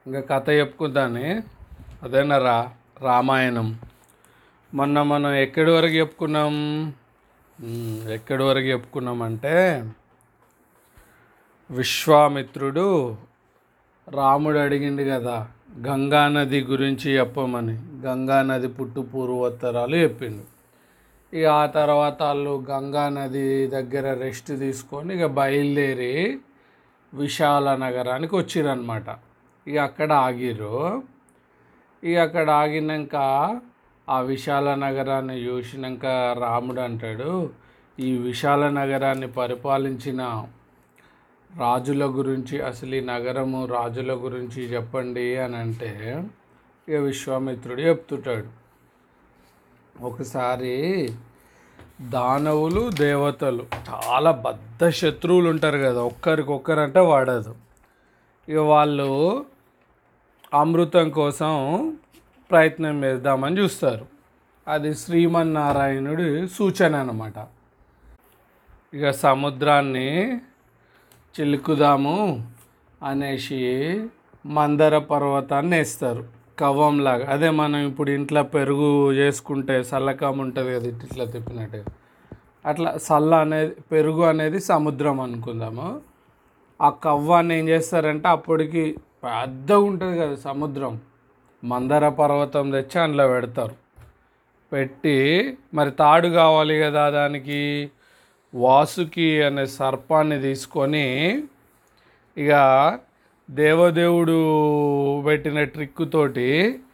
ఇంకా కథ చెప్పుకుందాని అదేనా రా రామాయణం మొన్న మనం ఎక్కడి వరకు చెప్పుకున్నాం ఉమ్, ఎక్కడి వరకు చెప్పుకున్నామంటే విశ్వామిత్రుడు రాముడు అడిగిండు కదా గంగా నది గురించి చెప్పమని గంగా నది పుట్టు పూర్వోత్తరాలు చెప్పిండు ఇక ఆ తర్వాత వాళ్ళు గంగా నది దగ్గర రెస్ట్ తీసుకొని ఇక బయలుదేరి విశాల నగరానికి వచ్చిరనమాట ఇక అక్కడ ఆగిరు ఇక అక్కడ ఆగినాక ఆ విశాల నగరాన్ని చూసినాక రాముడు అంటాడు ఈ విశాల నగరాన్ని పరిపాలించిన రాజుల గురించి అసలు ఈ నగరము రాజుల గురించి చెప్పండి అని అంటే ఇక విశ్వామిత్రుడు చెప్తుంటాడు ఒకసారి దానవులు దేవతలు చాలా బద్ధ శత్రువులు ఉంటారు కదా ఒక్కరికొక్కరంటే వాడదు ఇక వాళ్ళు అమృతం కోసం ప్రయత్నం చేద్దామని చూస్తారు అది శ్రీమన్నారాయణుడి సూచన అన్నమాట ఇక సముద్రాన్ని చిలుకుదాము అనేసి మందర పర్వతాన్ని వేస్తారు కవ్వంలాగా అదే మనం ఇప్పుడు ఇంట్లో పెరుగు చేసుకుంటే సల్లకం ఉంటుంది కదా ఇట్లా ఇట్లా తిప్పినట్టు అట్లా సల్ల అనేది పెరుగు అనేది సముద్రం అనుకుందాము ఆ కవ్వాన్ని ఏం చేస్తారంటే అప్పటికి పెద్దగా ఉంటుంది కదా సముద్రం మందర పర్వతం తెచ్చి అందులో పెడతారు పెట్టి మరి తాడు కావాలి కదా దానికి వాసుకి అనే సర్పాన్ని తీసుకొని ఇక దేవదేవుడు పెట్టిన ట్రిక్ తోటి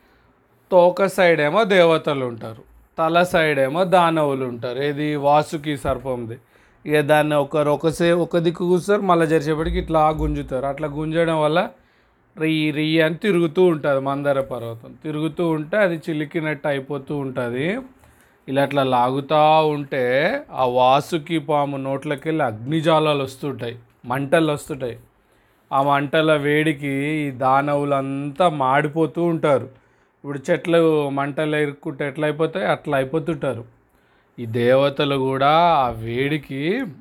తోక సైడ్ ఏమో దేవతలు ఉంటారు తల సైడ్ ఏమో దానవులు ఉంటారు ఏది వాసుకి సర్పంది ఇక దాన్ని ఒకరు ఒకసే ఒక దిక్కు కూర్చుతారు మళ్ళీ జరిసేపటికి ఇట్లా గుంజుతారు అట్లా గుంజడం వల్ల రియ్యి రియ్యి అని తిరుగుతూ ఉంటుంది మందర పర్వతం తిరుగుతూ ఉంటే అది చిలికినట్టు అయిపోతూ ఉంటుంది ఇలా అట్లా లాగుతూ ఉంటే ఆ వాసుకి పాము నోట్లోకి వెళ్ళి అగ్నిజాలాలు వస్తుంటాయి మంటలు వస్తుంటాయి ఆ మంటల వేడికి ఈ దానవులంతా మాడిపోతూ ఉంటారు ఇప్పుడు చెట్లు మంటలు ఎరుక్కుంటే ఎట్లా అయిపోతాయి అట్లా అయిపోతుంటారు ఈ దేవతలు కూడా ఆ వేడికి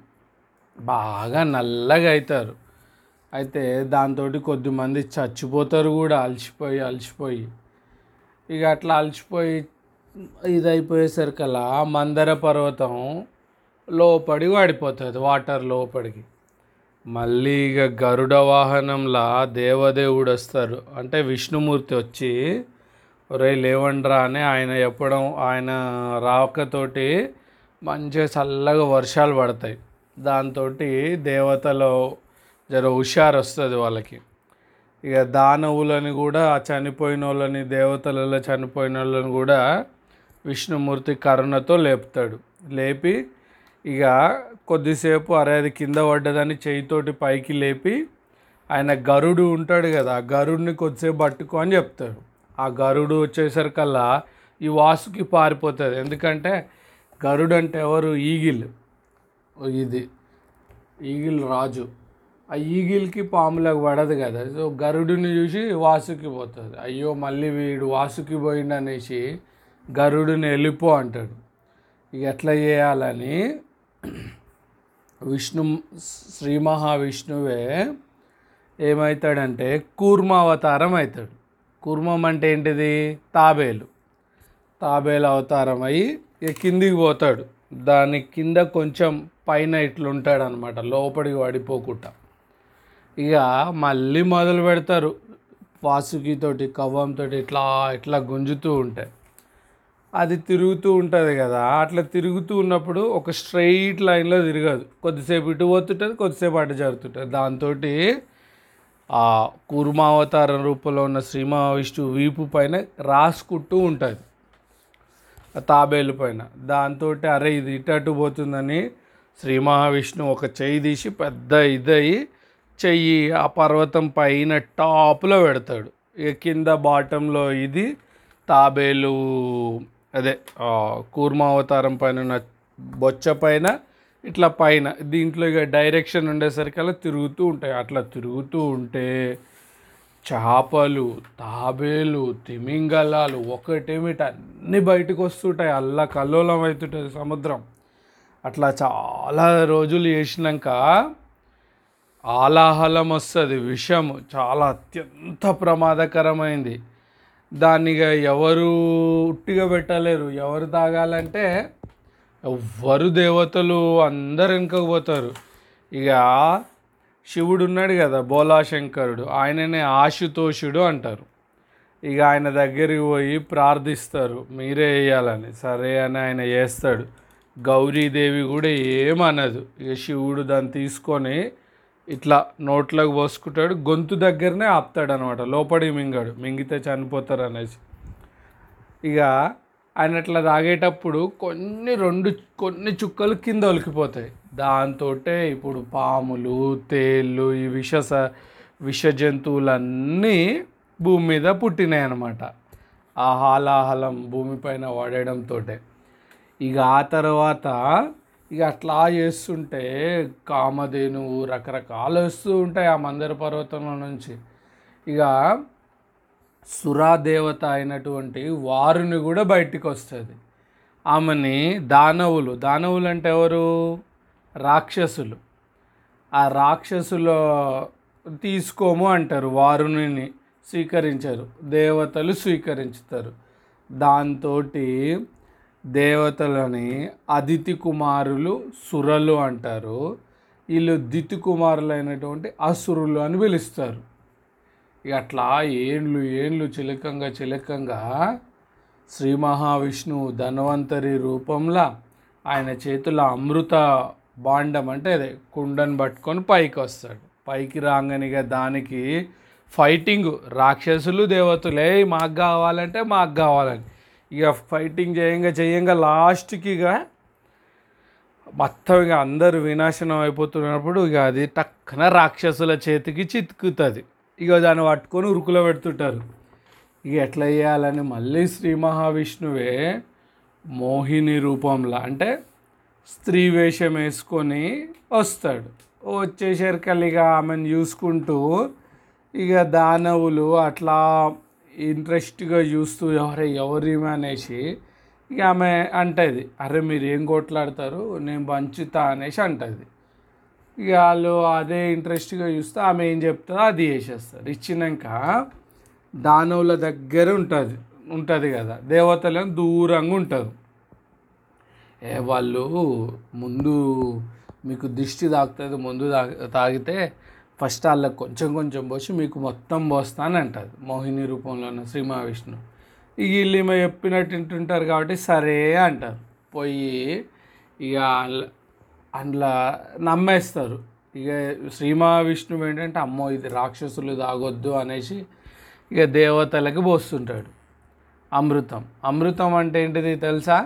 బాగా నల్లగా అవుతారు అయితే దాంతో కొద్దిమంది చచ్చిపోతారు కూడా అలసిపోయి అలసిపోయి ఇక అట్లా అలసిపోయి ఇది అయిపోయేసరికల్లా మందర పర్వతం లోపడి వాడిపోతుంది వాటర్ లోపడికి మళ్ళీ ఇక గరుడ వాహనంలా దేవదేవుడు వస్తారు అంటే విష్ణుమూర్తి వచ్చి ఒరే లేవండ్రా అని ఆయన చెప్పడం ఆయన రాకతోటి మంచిగా చల్లగా వర్షాలు పడతాయి దాంతో దేవతలో జర హుషారు వస్తుంది వాళ్ళకి ఇక దానవులని కూడా ఆ చనిపోయిన వాళ్ళని దేవతలలో చనిపోయిన వాళ్ళని కూడా విష్ణుమూర్తి కరుణతో లేపుతాడు లేపి ఇక కొద్దిసేపు అరే అది కింద పడ్డదని చేయితోటి పైకి లేపి ఆయన గరుడు ఉంటాడు కదా ఆ గరుడిని కొద్దిసేపు పట్టుకో అని చెప్తాడు ఆ గరుడు వచ్చేసరికల్లా ఈ వాసుకి పారిపోతుంది ఎందుకంటే గరుడు అంటే ఎవరు ఈగిల్ ఇది ఈగిల్ రాజు ఆ ఈగిల్కి పాములకు పడదు కదా సో గరుడుని చూసి వాసుకి పోతుంది అయ్యో మళ్ళీ వీడు వాసుకి పోయిండు అనేసి గరుడుని వెళ్ళిపో అంటాడు ఇక ఎట్లా చేయాలని విష్ణు శ్రీ మహావిష్ణువే ఏమవుతాడంటే కూర్మావతారం అవుతాడు కూర్మం అంటే ఏంటిది తాబేలు తాబేలు అవతారం అయ్యి ఇక కిందికి పోతాడు దాని కింద కొంచెం పైన ఇట్లుంటాడు అనమాట లోపలికి పడిపోకుండా ఇక మళ్ళీ మొదలు పెడతారు వాసుకితోటి కవ్వంతో ఇట్లా ఇట్లా గుంజుతూ ఉంటాయి అది తిరుగుతూ ఉంటుంది కదా అట్లా తిరుగుతూ ఉన్నప్పుడు ఒక స్ట్రైట్ లైన్లో తిరగదు కొద్దిసేపు ఇటు పోతుంటుంది కొద్దిసేపు అటు జరుగుతుంటుంది దాంతో ఆ కూర్మావతారం రూపంలో ఉన్న శ్రీ మహావిష్ణువు వీపు పైన రాసుకుంటూ ఉంటుంది ఆ తాబేలు పైన దాంతో అరే ఇది ఇటు అటు పోతుందని శ్రీ మహావిష్ణువు ఒక చెయ్యి తీసి పెద్ద ఇదయి చెయ్యి ఆ పర్వతం పైన టాప్లో పెడతాడు ఇక కింద బాటంలో ఇది తాబేలు అదే ఆ, కూర్మావతారం పైన ఉన్న బొచ్చ పైన ఇట్లా పైన దీంట్లో ఇక డైరెక్షన్ ఉండేసరికల్లా తిరుగుతూ ఉంటాయి అట్లా తిరుగుతూ ఉంటే చేపలు తాబేలు తిమింగలాలు ఒకటేమిటి అన్నీ బయటకు వస్తుంటాయి అల్లా కల్లోలం అవుతుంటుంది సముద్రం అట్లా చాలా రోజులు చేసినాక ఆలాహలం వస్తుంది విషము చాలా అత్యంత ప్రమాదకరమైంది దాన్ని ఇక ఎవరు ఉట్టిగా పెట్టలేరు ఎవరు తాగాలంటే ఎవ్వరు దేవతలు అందరు వెనుకపోతారు ఇక శివుడు ఉన్నాడు కదా బోలాశంకరుడు ఆయననే ఆశుతోషుడు అంటారు ఇక ఆయన దగ్గరికి పోయి ప్రార్థిస్తారు మీరే వేయాలని సరే అని ఆయన చేస్తాడు గౌరీదేవి కూడా ఏమనదు ఇక శివుడు దాన్ని తీసుకొని ఇట్లా నోట్లోకి పోసుకుంటాడు గొంతు దగ్గరనే ఆపుతాడు అనమాట లోపడి మింగాడు మింగితే చనిపోతారు అనేసి ఇక ఆయన అట్లా తాగేటప్పుడు కొన్ని రెండు కొన్ని చుక్కలు కింద ఒలికిపోతాయి దాంతో ఇప్పుడు పాములు తేళ్ళు ఈ విష స- విష జంతువులన్నీ భూమి మీద పుట్టినాయి అన్నమాట ఆ హాలాహలం భూమిపైన వాడడంతో ఇక ఆ తర్వాత ఇక అట్లా చేస్తుంటే కామధేనువు రకరకాలు వస్తూ ఉంటాయి ఆ మందర పర్వతంలో నుంచి ఇక సురాదేవత అయినటువంటి వారుని కూడా బయటికి వస్తుంది ఆమెని దానవులు దానవులు అంటే ఎవరు రాక్షసులు ఆ రాక్షసుల తీసుకోము అంటారు వారుని స్వీకరించరు దేవతలు స్వీకరించుతారు దాంతో దేవతలని అదితి కుమారులు సురలు అంటారు వీళ్ళు దితి కుమారులైనటువంటి అసురులు అని పిలుస్తారు ఇక అట్లా ఏండ్లు ఏండ్లు చిలకంగా చిలకంగా శ్రీ మహావిష్ణువు ధన్వంతరి రూపంలో ఆయన చేతుల అమృత బాండం అంటే అదే కుండను పట్టుకొని పైకి వస్తాడు పైకి రాగానిగా దానికి ఫైటింగ్ రాక్షసులు దేవతలే మాకు కావాలంటే మాకు కావాలని ఇక ఫైటింగ్ చేయంగా చేయంగా లాస్ట్కి ఇక మొత్తం ఇక అందరు వినాశనం అయిపోతున్నప్పుడు ఇక అది టక్కన రాక్షసుల చేతికి చితుకుతుంది ఇక దాన్ని పట్టుకొని ఉరుకులో పెడుతుంటారు ఇక ఎట్లా చేయాలని మళ్ళీ శ్రీ మహావిష్ణువే మోహిని రూపంలో అంటే స్త్రీ వేషం వేసుకొని వస్తాడు వచ్చేసరికి ఇక ఆమెను చూసుకుంటూ ఇక దానవులు అట్లా ఇంట్రెస్ట్గా చూస్తూ ఎవరే ఎవరిమే అనేసి ఇక ఆమె అంటది అరే మీరు ఏం కొట్లాడతారు నేను పంచుతా అనేసి అంటది ఇక వాళ్ళు అదే ఇంట్రెస్ట్గా చూస్తే ఆమె ఏం చెప్తుందో అది చేసేస్తారు ఇచ్చినాక దానవుల దగ్గర ఉంటుంది ఉంటుంది కదా దేవతలను దూరంగా ఉంటారు ఏ వాళ్ళు ముందు మీకు దిష్టి తాకుతుంది ముందు తాగి తాగితే ఫస్ట్ వాళ్ళకి కొంచెం కొంచెం పోసి మీకు మొత్తం పోస్తాను అంటది మోహిని రూపంలో ఉన్న శ్రీ మహావిష్ణు ఇక వీళ్ళు ఈమె చెప్పినట్టు వింటుంటారు కాబట్టి సరే అంటారు పోయి ఇక అందులో- అందులో నమ్మేస్తారు ఇక శ్రీ మహావిష్ణువు ఏంటంటే అమ్మో ఇది రాక్షసులు తాగొద్దు అనేసి ఇక దేవతలకి పోస్తుంటాడు అమృతం అమృతం అంటే ఏంటిది తెలుసా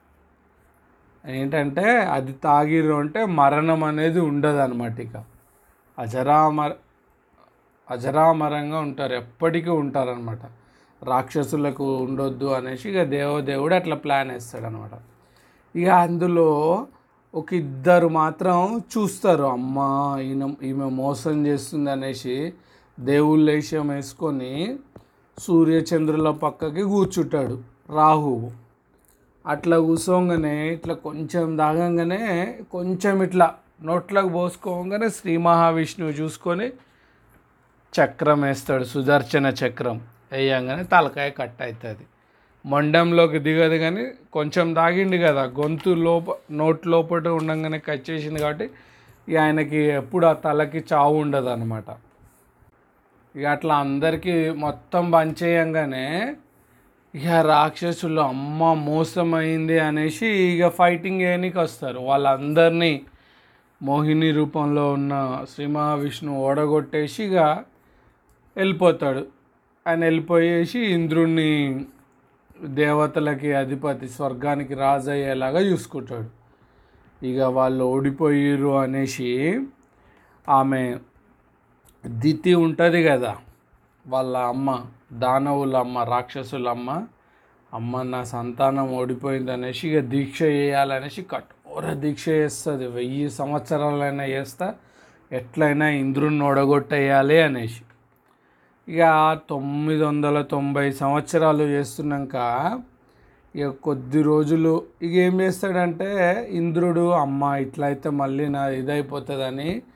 ఏంటంటే అది తాగిరు అంటే మరణం అనేది ఉండదు అనమాట ఇక అజరామర అజరామరంగా ఉంటారు ఎప్పటికీ ఉంటారనమాట రాక్షసులకు ఉండొద్దు అనేసి ఇక దేవదేవుడు అట్లా ప్లాన్ వేస్తాడనమాట ఇక అందులో ఒక ఇద్దరు మాత్రం చూస్తారు అమ్మ ఈయన ఈమె మోసం చేస్తుంది అనేసి దేవుళ్ళ వేషం వేసుకొని సూర్యచంద్రుల పక్కకి కూర్చుంటాడు రాహువు అట్లా కూర్చోగానే ఇట్లా కొంచెం దాగంగానే కొంచెం ఇట్లా నోట్లోకి పోసుకోగానే శ్రీ మహావిష్ణువు చూసుకొని చక్రం వేస్తాడు సుదర్శన చక్రం వేయంగానే తలకాయ కట్ అవుతుంది మొండంలోకి దిగదు కానీ కొంచెం తాగిండు కదా గొంతు లోప నోట్ లోపల ఉండగానే కట్ చేసింది కాబట్టి ఇక ఆయనకి ఎప్పుడు ఆ తలకి చావు ఉండదు అనమాట ఇక అట్లా అందరికీ మొత్తం పంచేయంగానే ఇక రాక్షసులు అమ్మ మోసమైంది అనేసి ఇక ఫైటింగ్ చేయడానికి వస్తారు వాళ్ళందరినీ మోహిని రూపంలో ఉన్న శ్రీ మహావిష్ణువు ఓడగొట్టేసి ఇక వెళ్ళిపోతాడు ఆయన వెళ్ళిపోయేసి ఇంద్రుణ్ణి దేవతలకి అధిపతి స్వర్గానికి రాజు అయ్యేలాగా చూసుకుంటాడు ఇక వాళ్ళు ఓడిపోయిర్రు అనేసి ఆమె దితి ఉంటుంది కదా వాళ్ళ అమ్మ దానవుల అమ్మ రాక్షసుల అమ్మ అమ్మ నా సంతానం ఓడిపోయింది అనేసి ఇక దీక్ష చేయాలనేసి కఠోర దీక్ష చేస్తుంది వెయ్యి సంవత్సరాలైనా చేస్తా ఎట్లయినా ఇంద్రుని ఓడగొట్టేయాలి అనేసి ఇక తొమ్మిది వందల తొంభై సంవత్సరాలు చేస్తున్నాక ఇక కొద్ది రోజులు ఇక ఏం చేస్తాడంటే ఇంద్రుడు అమ్మ ఇట్లయితే మళ్ళీ నా ఇదైపోతుందని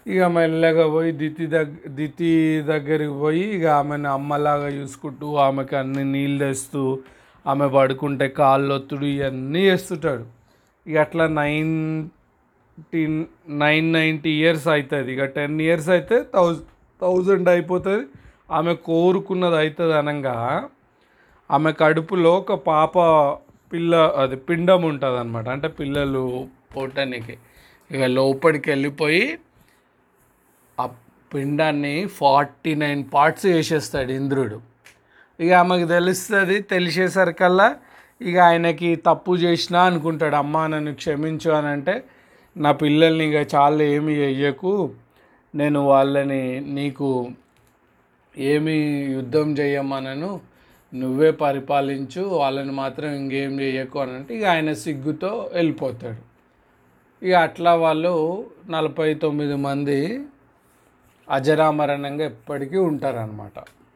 ఇక మెల్లగా పోయి దితి దగ్గ దితి దగ్గరికి పోయి ఇక ఆమెను అమ్మలాగా చూసుకుంటూ ఆమెకి అన్ని నీళ్ళు తెస్తూ ఆమె పడుకుంటే కాళ్ళు ఒత్తుడు ఇవన్నీ చేస్తుంటాడు ఇక అట్లా నైన్టీన్ నైన్ నైంటీ ఇయర్స్ అవుతుంది ఇక టెన్ ఇయర్స్ అయితే థౌజండ్ థౌజండ్ అయిపోతుంది ఆమె కోరుకున్నది అవుతుంది అనగా ఆమె కడుపులో ఒక పాప పిల్ల అది పిండం ఉంటుంది అనమాట అంటే పిల్లలు పుట్టనికి ఇక లోపలికి వెళ్ళిపోయి ఆ పిండాన్ని ఫార్టీ నైన్ పార్ట్స్ చేసేస్తాడు ఇంద్రుడు ఇక ఆమెకు తెలుస్తుంది తెలిసేసరికల్లా ఇక ఆయనకి తప్పు చేసినా అనుకుంటాడు అమ్మ నన్ను క్షమించు అని అంటే నా పిల్లల్ని ఇక చాలా ఏమి చెయ్యకు నేను వాళ్ళని నీకు ఏమి యుద్ధం చేయమనను నువ్వే పరిపాలించు వాళ్ళని మాత్రం ఇంకేం చేయకు అని అంటే ఇక ఆయన సిగ్గుతో వెళ్ళిపోతాడు ఇక అట్లా వాళ్ళు నలభై తొమ్మిది మంది అజరామరణంగా ఎప్పటికీ ఉంటారనమాట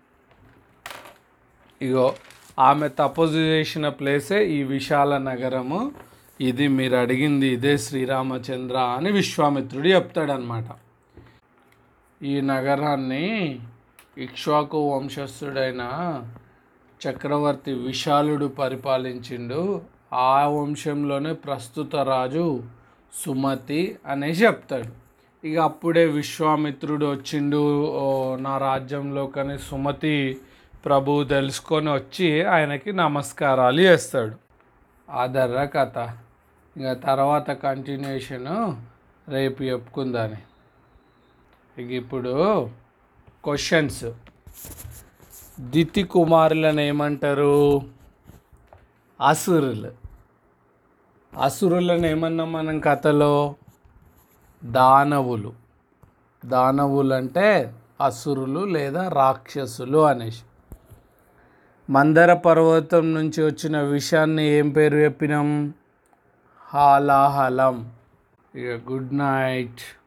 ఇగో ఆమె తపస్సు చేసిన ప్లేసే ఈ విశాల నగరము ఇది మీరు అడిగింది ఇదే శ్రీరామచంద్ర అని విశ్వామిత్రుడు చెప్తాడనమాట ఈ నగరాన్ని ఇక్ష్వాకు వంశస్థుడైన చక్రవర్తి విశాలుడు పరిపాలించిండు ఆ వంశంలోనే ప్రస్తుత రాజు సుమతి అనేసి చెప్తాడు ఇక అప్పుడే విశ్వామిత్రుడు వచ్చిండు ఓ, నా రాజ్యంలో కానీ సుమతి ప్రభు తెలుసుకొని వచ్చి ఆయనకి నమస్కారాలు చేస్తాడు ఆదర్ర కథ ఇక తర్వాత కంటిన్యూషను రేపు చెప్పుకుందాని ఇక ఇప్పుడు క్వశ్చన్స్ దితి కుమారులను ఏమంటారు అసురులు అసురులను ఏమన్నాం మనం కథలో దానవులు దానవులు అంటే అసురులు లేదా రాక్షసులు అనేసి మందర పర్వతం నుంచి వచ్చిన విషయాన్ని ఏం పేరు చెప్పినాం హాలాహలం ఇక గుడ్ నైట్